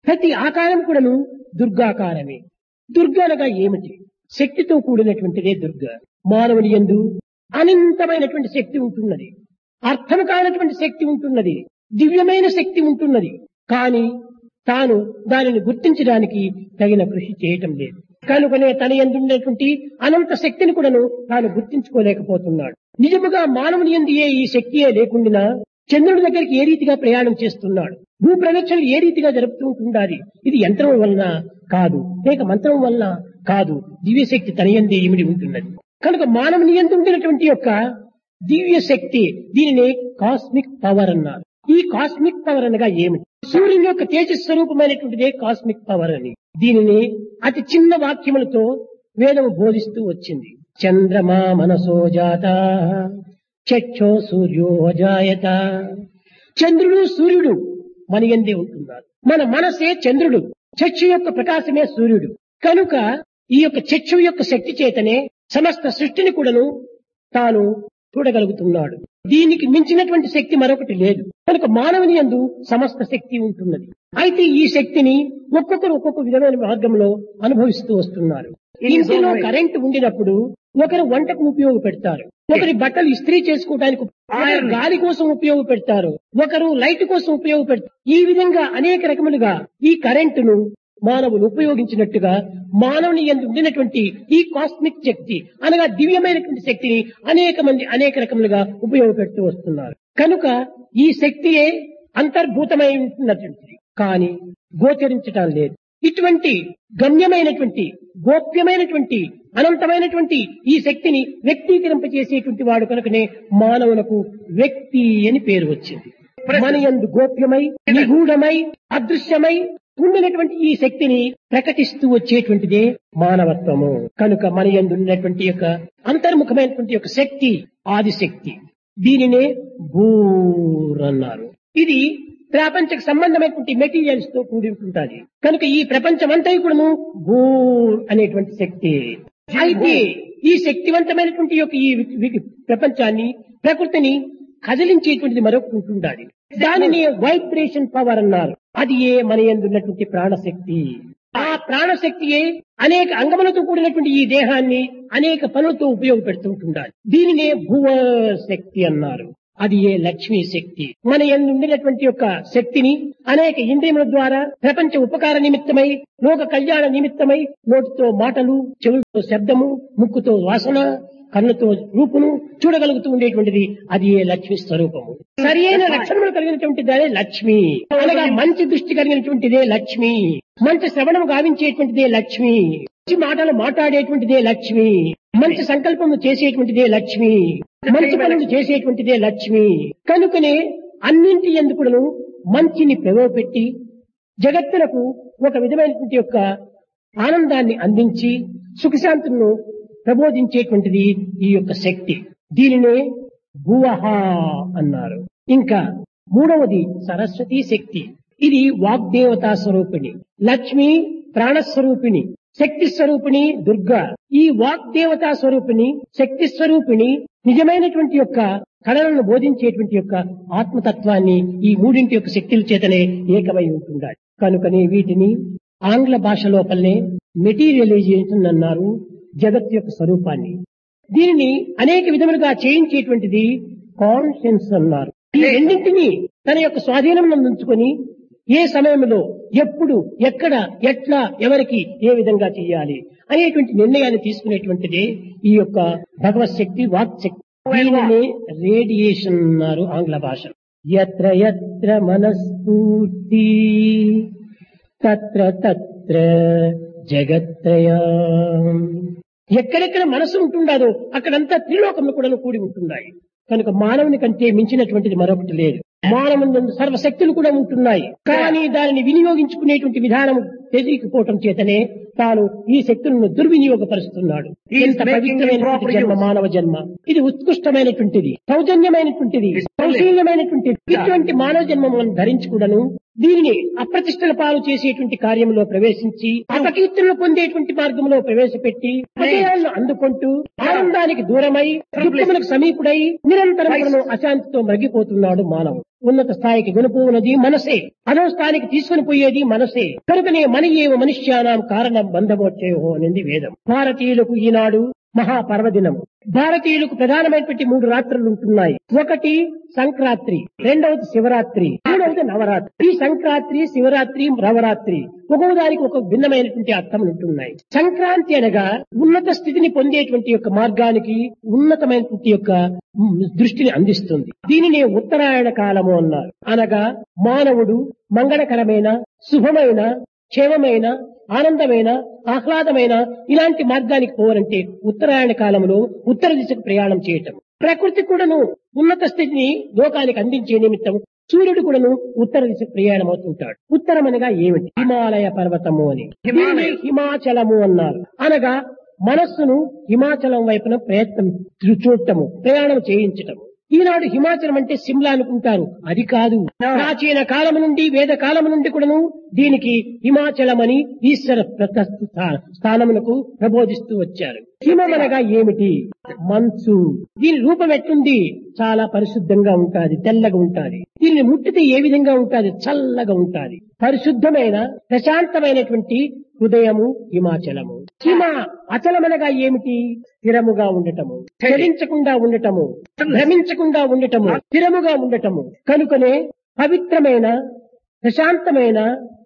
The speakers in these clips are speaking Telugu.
ప్రతి ఆకారం కూడాను దుర్గాకారమే దుర్గ అనగా ఏమిటి శక్తితో కూడినటువంటిదే దుర్గ మానవుని యందు అనంతమైనటువంటి శక్తి ఉంటున్నది అర్థం కానటువంటి శక్తి ఉంటున్నది దివ్యమైన శక్తి ఉంటున్నది కానీ తాను దానిని గుర్తించడానికి తగిన కృషి చేయటం లేదు కనుకనే తన ఎందున్నటువంటి అనంత శక్తిని కూడాను తాను గుర్తించుకోలేకపోతున్నాడు నిజముగా మానవుని ఎందు ఏ ఈ శక్తియే లేకుండా చంద్రుడి దగ్గరికి ఏ రీతిగా ప్రయాణం చేస్తున్నాడు భూ ప్రదక్షిణలు ఏ రీతిగా జరుపుతూ ఉండాలి ఇది యంత్రం వలన కాదు లేక మంత్రం వలన కాదు దివ్యశక్తి తన ఎందే ఇమిడి ఉంటున్నది కనుక మానవుని ఎందు ఉండినటువంటి యొక్క దివ్య శక్తి దీనిని కాస్మిక్ పవర్ అన్నారు ఈ కాస్మిక్ పవర్ అనగా ఏమిటి సూర్యుని యొక్క తేజస్వరూపమైనటువంటిదే కాస్మిక్ పవర్ అని దీనిని అతి చిన్న వాక్యములతో వేదము బోధిస్తూ వచ్చింది చంద్రమా మనసో జాత చక్షో సూర్యో అజాయత చంద్రుడు సూర్యుడు మన ఎందే ఉంటున్నారు మన మనసే చంద్రుడు చక్షు యొక్క ప్రకాశమే సూర్యుడు కనుక ఈ యొక్క చక్షు యొక్క శక్తి చేతనే సమస్త సృష్టిని కూడాను తాను చూడగలుగుతున్నాడు దీనికి మించినటువంటి శక్తి మరొకటి లేదు కనుక మానవుని యందు సమస్త శక్తి ఉంటున్నది అయితే ఈ శక్తిని ఒక్కొక్కరు ఒక్కొక్క విధమైన మార్గంలో అనుభవిస్తూ వస్తున్నారు ఇంటిలో కరెంటు ఉండినప్పుడు ఒకరు వంటకు ఉపయోగపెడతారు ఒకరి బట్టలు ఇస్త్రీ చేసుకోవడానికి ఒకరు గాలి కోసం ఉపయోగపెడతారు ఒకరు లైట్ కోసం ఉపయోగపెడతారు ఈ విధంగా అనేక రకములుగా ఈ కరెంటును మానవులు ఉపయోగించినట్టుగా మానవుని ఎందు ఉండినటువంటి ఈ కాస్మిక్ శక్తి అనగా దివ్యమైనటువంటి శక్తిని అనేక మంది అనేక రకములుగా ఉపయోగపెడుతూ వస్తున్నారు కనుక ఈ శక్తియే అంతర్భూతమై ఉంటున్నటువంటిది కానీ గోచరించటం లేదు ఇటువంటి గమ్యమైనటువంటి గోప్యమైనటువంటి అనంతమైనటువంటి ఈ శక్తిని వ్యక్తీకరింపజేసేటువంటి వాడు కనుకనే మానవులకు వ్యక్తి అని పేరు వచ్చింది మన యందు గోప్యమై నిగూఢమై అదృశ్యమై ఉండినటువంటి ఈ శక్తిని ప్రకటిస్తూ వచ్చేటువంటిదే మానవత్వము కనుక మన యందు ఉన్నటువంటి యొక్క అంతర్ముఖమైనటువంటి యొక్క శక్తి ఆదిశక్తి దీనినే భూర్ అన్నారు ఇది ప్రపంచకు సంబంధమైనటువంటి మెటీరియల్స్ తో కూడి ఉంటుంది కనుక ఈ ప్రపంచం అంతా కూడాను భూర్ అనేటువంటి శక్తి అయితే ఈ శక్తివంతమైనటువంటి యొక్క ఈ వి- వి- ప్రపంచాన్ని ప్రకృతిని కదిలించేటువంటిది మరొకటి ఉంటుండాలి దానిని వైబ్రేషన్ పవర్ అన్నారు అది ఏ మన ఎందున్నటువంటి ప్రాణశక్తి ఆ ప్రాణశక్తియే అనేక అంగములతో కూడినటువంటి ఈ దేహాన్ని అనేక పనులతో ఉపయోగపెడుతూ ఉంటుండాలి దీనినే భువ శక్తి అన్నారు అది ఏ లక్ష్మీ శక్తి మన ఎందు ఉండినటువంటి యొక్క శక్తిని అనేక ఇంద్రియముల ద్వారా ప్రపంచ ఉపకార నిమిత్తమై లోక కళ్యాణ నిమిత్తమై నోటితో మాటలు చెవులతో శబ్దము ముక్కుతో వాసన కన్నుతో రూపును చూడగలుగుతూ ఉండేటువంటిది అది ఏ లక్ష్మి స్వరూపము సరి అయిన లక్షణములు కలిగినటువంటిదే లక్ష్మి అనగా మంచి దృష్టి కలిగినటువంటిదే లక్ష్మి మంచి శ్రవణం గావించేటువంటిదే లక్ష్మి మంచి మాటలు మాట్లాడేటువంటిదే లక్ష్మి మంచి సంకల్పము చేసేటువంటిదే లక్ష్మి మంచి పనులు చేసేటువంటిదే లక్ష్మి కనుకనే అన్నింటి ఎందుకును మంచిని ప్రవేశపెట్టి జగత్తులకు ఒక విధమైనటువంటి యొక్క ఆనందాన్ని అందించి సుఖశాంతులను ప్రబోధించేటువంటిది ఈ యొక్క శక్తి దీనినే భువహ అన్నారు ఇంకా మూడవది సరస్వతి శక్తి ఇది వాగ్దేవతా స్వరూపిణి లక్ష్మి ప్రాణస్వరూపిణి శక్తి స్వరూపిణి దుర్గా ఈ వాగ్దేవతా స్వరూపిణి శక్తి స్వరూపిణి నిజమైనటువంటి యొక్క కళలను బోధించేటువంటి యొక్క ఆత్మతత్వాన్ని ఈ మూడింటి యొక్క శక్తుల చేతనే ఏకమై ఉంటుండాలి కనుకనే వీటిని ఆంగ్ల భాష లోపలనే మెటీరియలైజేషన్ అన్నారు జగత్ యొక్క స్వరూపాన్ని దీనిని అనేక విధములుగా చేయించేటువంటిది కాన్షియన్స్ అన్నారు ఈ రెండింటినీ తన యొక్క స్వాధీనం ఉంచుకొని ఏ సమయంలో ఎప్పుడు ఎక్కడ ఎట్లా ఎవరికి ఏ విధంగా చేయాలి అనేటువంటి నిర్ణయాన్ని తీసుకునేటువంటిదే ఈ యొక్క భగవత్ శక్తి వాక్ శక్తి దీనిని రేడియేషన్ అన్నారు ఆంగ్ల భాష ఎత్ర ఎత్ర మనస్ఫూర్తి తత్ర తత్ర జగత్రయా ఎక్కడెక్కడ మనసు ఉంటుండదో అక్కడంతా త్రిలోకములు కూడా కూడి ఉంటున్నాయి కనుక మానవుని కంటే మించినటువంటిది మరొకటి లేదు మానవుని సర్వశక్తులు కూడా ఉంటున్నాయి కానీ దానిని వినియోగించుకునేటువంటి విధానం తెలియకపోవటం చేతనే తాను ఈ శక్తులను దుర్వినియోగపరుస్తున్నాడు He is ఎంత making పవిత్రమైనటువంటి improper జన్మ use. మానవ జన్మ ఇది ఉత్కృష్టమైనటువంటిది సౌజన్యమైనటువంటిది సౌశీల్యమైనటువంటిది ఇటువంటి మానవ జన్మ మనం ధరించి కూడాను దీనిని అప్రతిష్టల పాలు చేసేటువంటి కార్యంలో ప్రవేశించి అపకీర్తనలు పొందేటువంటి మార్గంలో ప్రవేశపెట్టి హృదయాలను అందుకుంటూ ఆనందానికి దూరమై దుఃఖములకు సమీపుడై నిరంతరం అశాంతితో మరిగిపోతున్నాడు మానవుడు ఉన్నత స్థాయికి కొనుపోవున్నది మనసే అదో స్థాయికి తీసుకుని పోయేది మనసే కనుకనే మన ఏవ మనుష్యానాం కారణం బంధమోచ్చేయో అనేది వేదం భారతీయులకు ఈనాడు మహాపర్వదినం భారతీయులకు ప్రధానమైనటువంటి మూడు రాత్రులు ఉంటున్నాయి ఒకటి సంక్రాంతి రెండవది శివరాత్రి మూడవది నవరాత్రి ఈ సంక్రాంతి శివరాత్రి నవరాత్రి ఒక్కొక్క దానికి ఒక భిన్నమైనటువంటి అర్థం ఉంటున్నాయి సంక్రాంతి అనగా ఉన్నత స్థితిని పొందేటువంటి యొక్క మార్గానికి ఉన్నతమైనటువంటి యొక్క మ్, దృష్టిని అందిస్తుంది దీనినే ఉత్తరాయణ కాలము అన్నారు అనగా మానవుడు మంగళకరమైన శుభమైన క్షేమమైన ఆనందమైన ఆహ్లాదమైన ఇలాంటి మార్గానికి పోవాలంటే ఉత్తరాయణ కాలంలో ఉత్తర దిశకు ప్రయాణం చేయటం ప్రకృతి కూడాను ఉన్నత స్థితిని లోకానికి అందించే నిమిత్తం సూర్యుడు కూడాను ఉత్తర దిశకు ప్రయాణం అవుతుంటాడు ఉత్తరం అనగా ఏమిటి హిమాలయ పర్వతము అని దీనిని హిమాచలము అన్నారు అనగా మనస్సును హిమాచలం వైపున ప్రయత్నం చూడటము ప్రయాణం చేయించటము ఈనాడు హిమాచలం అంటే సిమ్లా అనుకుంటారు అది కాదు ప్రాచీన కాలం నుండి వేద కాలం నుండి కూడాను దీనికి హిమాచలం అని ఈశ్వర ప్ర- స్థా- స్థానమునకు ప్రబోధిస్తూ వచ్చారు హిమమనగా ఏమిటి మంచు దీని రూపం ఎట్లుంది చాలా పరిశుద్ధంగా ఉంటాది తెల్లగా ఉంటాది దీనిని ముట్టితే ఏ విధంగా ఉంటాది చల్లగా ఉంటాది పరిశుద్ధమైన ప్రశాంతమైనటువంటి హృదయము హిమాచలము హిమ అచలమనగా ఏమిటి స్థిరముగా ఉండటము చలించకుండా ఉండటము భ్రమించకుండా ఉండటము స్థిరముగా ఉండటము కనుకనే పవిత్రమైన ప్రశాంతమైన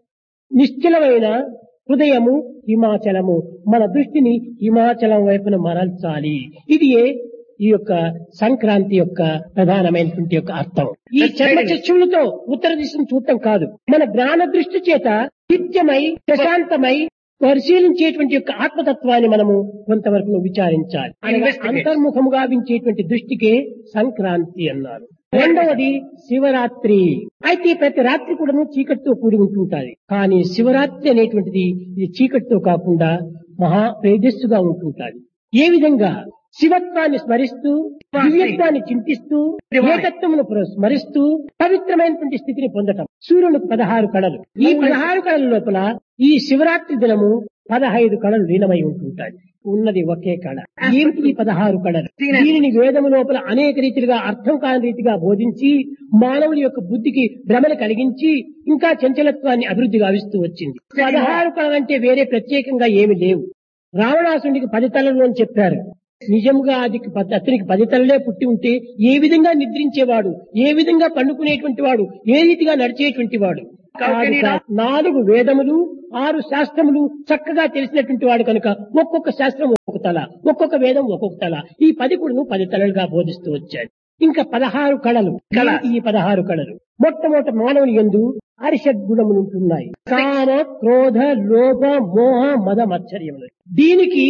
నిశ్చలమైన హృదయము హిమాచలము మన దృష్టిని హిమాచలం వైపున మరల్చాలి ఇది ఈ యొక్క సంక్రాంతి యొక్క ప్రధానమైనటువంటి యొక్క అర్థం ఈ చర్మ చక్షులతో ఉత్తర దిశను చూడటం కాదు మన జ్ఞాన దృష్టి చేత నిత్యమై ప్రశాంతమై పరిశీలించేటువంటి యొక్క ఆత్మతత్వాన్ని మనము కొంతవరకు విచారించాలి అనగా అంతర్ముఖముగా వించేటువంటి దృష్టికే సంక్రాంతి అన్నారు రెండవది శివరాత్రి అయితే ప్రతి రాత్రి కూడాను చీకటితో కూడి ఉంటుంటాది కానీ శివరాత్రి అనేటువంటిది ఇది చీకటితో కాకుండా మహా తేజస్సుగా ఉంటుంటాది ఏ విధంగా శివత్వాన్ని స్మరిస్తూ దివ్యత్వాన్ని చింతిస్తూ ఏకత్వమును ప్ర- స్మరిస్తూ పవిత్రమైనటువంటి స్థితిని పొందటం సూర్యునికి పదహారు కళలు ఈ పదహారు కళల లోపల ఈ శివరాత్రి దినము పదహైదు కళలు లీనమై ఉంటుంటాయి ఉన్నది ఒకే కళ ఏమిటి ఈ పదహారు కళలు దీనిని వేదము లోపల అనేక రీతిలుగా అర్థం కాని రీతిగా బోధించి మానవుని యొక్క బుద్ధికి భ్రమను కలిగించి ఇంకా చంచలత్వాన్ని అభివృద్ధి గావిస్తూ వచ్చింది పదహారు కళలంటే వేరే ప్రత్యేకంగా ఏమి లేవు రావణాసుడికి పది తలలు అని చెప్పారు నిజంగా అది ప- అతనికి పది తలలే పుట్టి ఉంటే ఏ విధంగా నిద్రించేవాడు ఏ విధంగా పండుకునేటువంటి వాడు ఏ రీతిగా నడిచేటువంటి వాడు కాదు కాదు. నాలుగు వేదములు ఆరు శాస్త్రములు చక్కగా తెలిసినటువంటి వాడు కనుక ఒక్కొక్క శాస్త్రం ఒక్కొక్క తల ఒక్కొక్క వేదం ఒక్కొక్క తల ఈ పది కూడా పది తలలుగా బోధిస్తూ వచ్చాడు ఇంకా పదహారు కళలు ఏమిటి ఈ పదహారు కళలు మొట్టమొదటి మానవుని ఎందు అరిషడ్ గుణములు ఉంటున్నాయి కామ క్రోధ లోభ మోహ మద మత్సర్యములు దీనికి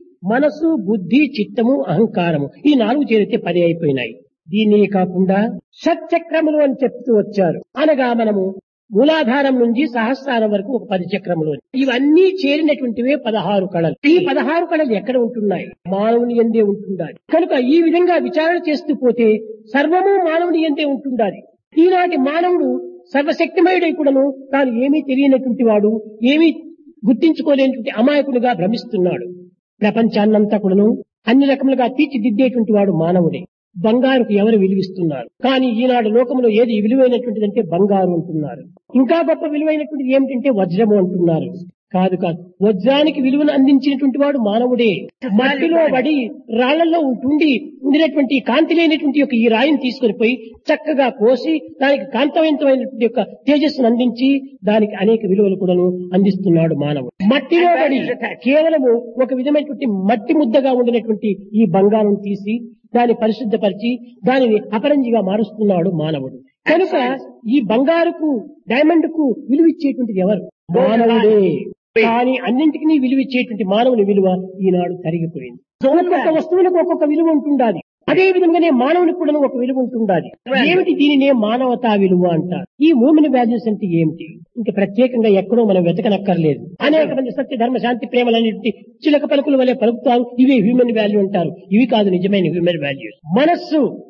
మనసు బుద్ధి చిత్తము అహంకారము ఈ నాలుగు చేరితే పది అయిపోయినాయి దీన్ని కాకుండా షట్చక్రములు అని చెప్తూ వచ్చారు అనగా మనము మూలాధారం నుంచి సహస్రారం వరకు ఒక పది చక్రములు ఇవన్నీ చేరినటువంటివే పదహారు కళలు ఈ పదహారు కళలు ఎక్కడ ఉంటున్నాయి మానవుని ఎందే ఉంటుండాలి కనుక ఈ విధంగా విచారణ చేస్తూ పోతే సర్వము మానవుని ఎందే ఉంటుండాలి ఈనాటి మానవుడు సర్వశక్తిమయుడై కూడాను తాను ఏమీ తెలియనటువంటి వాడు ఏమీ గుర్తించుకోలేనటువంటి అమాయకుడిగా భ్రమిస్తున్నాడు ప్రపంచాన్నంతా కూడాను అన్ని రకములుగా తీర్చిదిద్దేటువంటి వాడు మానవుడే బంగారుకు ఎవరు విలువిస్తున్నారు కానీ ఈనాడు లోకంలో ఏది విలువైనటువంటిదంటే బంగారు అంటున్నారు ఇంకా గొప్ప విలువైనటువంటిది ఏమిటంటే వజ్రము అంటున్నారు కాదు కాదు వజ్రానికి విలువను అందించినటువంటి వాడు మానవుడే మట్టిలో పడి రాళ్లలో ఉంటుండి ఉండినటువంటి కాంతి లేనటువంటి యొక్క ఈ రాయిని తీసుకొని పోయి చక్కగా కోసి దానికి కాంతవంతమైనటువంటి యొక్క తేజస్సును అందించి దానికి అనేక విలువలు కూడాను అందిస్తున్నాడు మానవుడు మట్టిలో పడి కేవలము ఒక విధమైనటువంటి మట్టి ముద్దగా ఉండినటువంటి ఈ బంగారం తీసి దాన్ని పరిశుద్ధపరిచి దానిని అపరంజిగా మారుస్తున్నాడు మానవుడు కనుక ఈ బంగారుకు డైమండ్ కు విలువిచ్చేటువంటిది ఎవరు మానవుడే కానీ అన్నింటికి విలువిచ్చేటువంటి మానవుని విలువ ఈనాడు తరిగిపోయింది ఒక్కొక్క వస్తువులకు ఒక్కొక్క విలువ ఉంటుండాలి అదే విధంగానే మానవునికి కూడా ఒక విలువ ఉంటుండాలి ఏమిటి దీనినే మానవతా విలువ అంటారు ఈ మూమిని వాల్యూస్ అంటే ఏమిటి ఇంకా ప్రత్యేకంగా ఎక్కడో మనం వెతకనక్కర్లేదు అనేక మంది సత్య ధర్మ శాంతి ప్రేమలన్నిటి చిలక పలుకుల వలె పలుకుతారు ఇవే హ్యూమన్ వాల్యూ అంటారు ఇవి కాదు నిజమైన హ్యూమన్ వాల్యూస్ మనస్సు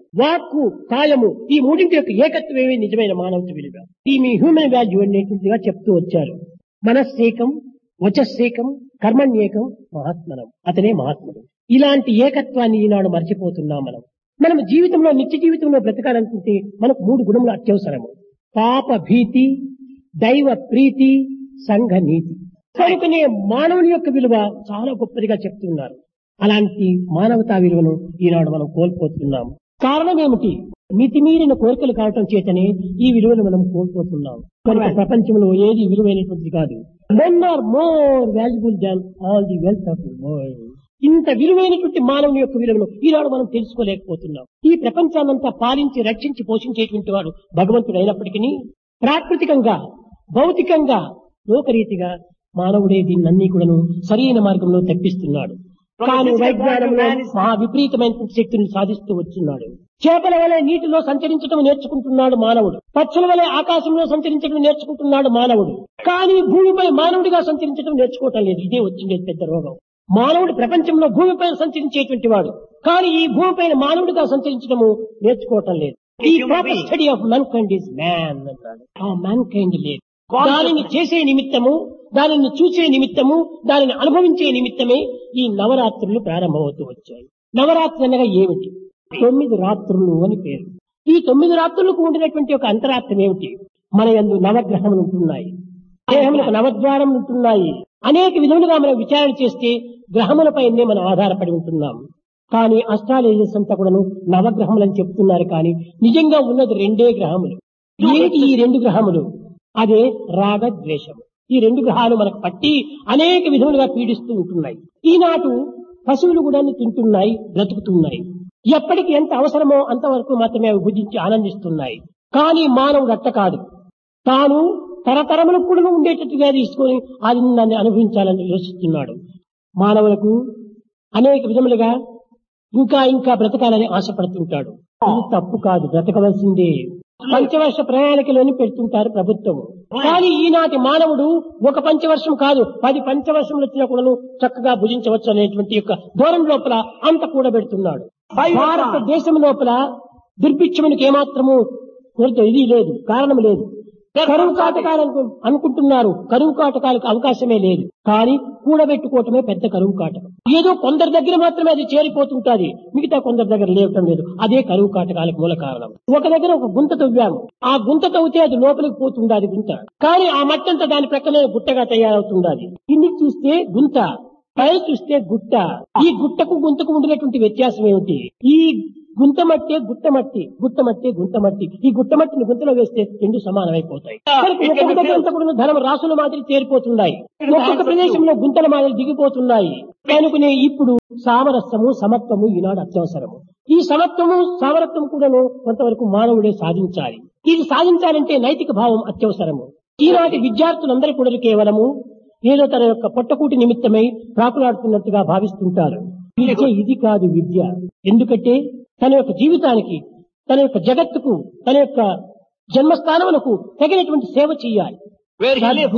వాక్కు కాయము ఈ మూడింటి యొక్క ఏకత్వమే నిజమైన మానవ విలువ ఈ మీ హ్యూమన్ వాల్యూ అనేటువంటిదిగా చెప్తూ వచ్చారు మనస్సేకం వచస్సేకం కర్మణ్యేకం మహాత్మనం అతనే మహాత్ముడు ఇలాంటి ఏకత్వాన్ని ఈనాడు మర్చిపోతున్నాం మనం మనం జీవితంలో నిత్య జీవితంలో బ్రతకాలనుకుంటే మనకు మూడు గుణములు అత్యవసరము పాప భీతి దైవ ప్రీతి సంఘ నీతి కనుకనే మానవుని యొక్క విలువ చాలా గొప్పదిగా చెప్తున్నారు అలాంటి మానవతా విలువను ఈనాడు మనం కోల్పోతున్నాం కారణం ఏమిటి మితిమీరిన కోరికలు కావటం చేతనే ఈ విలువను మనం కోల్పోతున్నాం కనుక ప్రపంచంలో ఏది విలువైనటువంటిది కాదు men are more valuable than all the wealth of the world ఇంత విలువైనటువంటి మానవుని యొక్క విలువను ఈనాడు మనం తెలుసుకోలేకపోతున్నాం ఈ ప్రపంచాన్నంతా పాలించి రక్షించి పోషించేటువంటి వాడు భగవంతుడు అయినప్పటికీ ప్రాకృతికంగా భౌతికంగా లోకరీతిగా మానవుడే దీన్నన్నీ కూడాను సరైన మార్గంలో తప్పిస్తున్నాడు కానీ వైజ్ఞానంలో మహా విపరీతమైన శక్తిని సాధిస్తూ వచ్చున్నాడు చేపల వలె నీటిలో సంచరించడం నేర్చుకుంటున్నాడు మానవుడు పక్షుల వలె ఆకాశంలో సంచరించడం నేర్చుకుంటున్నాడు మానవుడు కానీ భూమిపై మానవుడిగా సంచరించడం నేర్చుకోవటం లేదు ఇదే వచ్చిండే పెద్ద రోగం మానవుడు ప్రపంచంలో భూమిపై సంచరించేటువంటి వాడు కానీ ఈ భూమిపైన మానవుడిగా సంచరించడము నేర్చుకోవటం లేదు ఈ proper study of mankind is man అంటాడు ఆ మ్యాన్ కైండ్ లేదు దానిని చేసే నిమిత్తము దానిని చూసే నిమిత్తము దానిని అనుభవించే నిమిత్తమే ఈ నవరాత్రులు ప్రారంభమవుతూ వచ్చాయి నవరాత్రి అనగా ఏమిటి తొమ్మిది రాత్రులు అని పేరు ఈ తొమ్మిది రాత్రులకు ఉండినటువంటి ఒక అంతరార్థం ఏమిటి మన యందు నవగ్రహములు ఉంటున్నాయి దేహములకు నవద్వారములు ఉంటున్నాయి అనేక విధములుగా మనం విచారణ చేస్తే గ్రహములపైనే మనం ఆధారపడి ఉంటున్నాం కానీ అస్ట్రాలజర్స్ అంతా కూడాను నవగ్రహములని చెప్తున్నారు కానీ నిజంగా ఉన్నది రెండే గ్రహములు ఏమిటి ఈ రెండు గ్రహములు అదే రాగ ద్వేషము ఈ రెండు గ్రహాలు మనకు పట్టి అనేక విధములుగా పీడిస్తూ ఉంటున్నాయి ఈనాటు పశువులు కూడా తింటున్నాయి బ్రతుకుతున్నాయి ఎప్పటికి ఎంత అవసరమో అంతవరకు మాత్రమే అవి భుజించి ఆనందిస్తున్నాయి కానీ మానవుడు అట్ట కాదు తాను తరతరములకు కూడా ఉండేటట్టుగా తీసుకొని అది దాన్ని అనుభవించాలని యోచిస్తున్నాడు మానవులకు అనేక విధములుగా ఇంకా ఇంకా బ్రతకాలని ఆశపడుతుంటాడు ఇది తప్పు కాదు బ్రతకవలసిందే పంచవర్ష ప్రణాళికలోని పెడుతుంటారు ప్రభుత్వం కానీ ఈనాటి మానవుడు ఒక పంచవర్షం కాదు పది పంచవర్షములు వచ్చినా కూడా చక్కగా భుజించవచ్చు అనేటువంటి యొక్క దూరం లోపల అంత కూడా పెడుతున్నాడు భారతదేశం లోపల దుర్భిక్షమునికి ఏమాత్రము కొరత ఇది లేదు కారణం లేదు కరువు కాటకాలు అనుకు- అనుకుంటున్నారు కరువు కాటకాలకు అవకాశమే లేదు కానీ కూడబెట్టుకోవటమే పెద్ద కరువు కాటకం ఏదో కొందరి దగ్గర మాత్రమే అది చేరిపోతుంటాది మిగతా కొందరి దగ్గర లేవటం లేదు అదే కరువు కాటకాలకు మూల కారణం ఒక దగ్గర ఒక గుంత తవ్వాము ఆ గుంత తవ్వితే అది లోపలికి పోతుంది అది గుంత కానీ ఆ మట్టి అంతా దాని ప్రక్కనే గుట్టగా తయారవుతుంది కిందికి చూస్తే గుంత పై చూస్తే గుట్ట ఈ గుట్టకు గుంతకు ఉండినటువంటి వ్యత్యాసం ఏమిటి ఈ గుంత మట్టి గుట్ట మట్టి గుట్ట మట్టి గుంత మట్టి ఈ గుట్ట మట్టిని గుంతలో వేస్తే రెండు సమానమైపోతాయి కనుక ఒక్కొక్క దగ్గర అంతా కూడా ధనం రాసుల మాదిరి చేరిపోతున్నాయి ఒక్కొక్క ప్రదేశంలో గుంతల మాదిరి దిగిపోతున్నాయి కనుకనే ఇప్పుడు సామరస్యము సమత్వము ఈనాడు అత్యవసరము ఈ సమత్వము సామరత్వం కూడాను కొంతవరకు మానవుడే సాధించాలి ఇది సాధించాలంటే నైతిక భావం అత్యవసరము ఈనాటి విద్యార్థులందరూ కూడా కేవలము ఏదో తన యొక్క పొట్టకూటి నిమిత్తమై ప్రాకులాడుతున్నట్టుగా భావిస్తుంటారు విద్య ఇది కాదు విద్య ఎందుకంటే తన యొక్క జీవితానికి తన యొక్క జగత్తుకు తన యొక్క జన్మస్థానములకు తగినటువంటి సేవ చేయాలి Where he lives.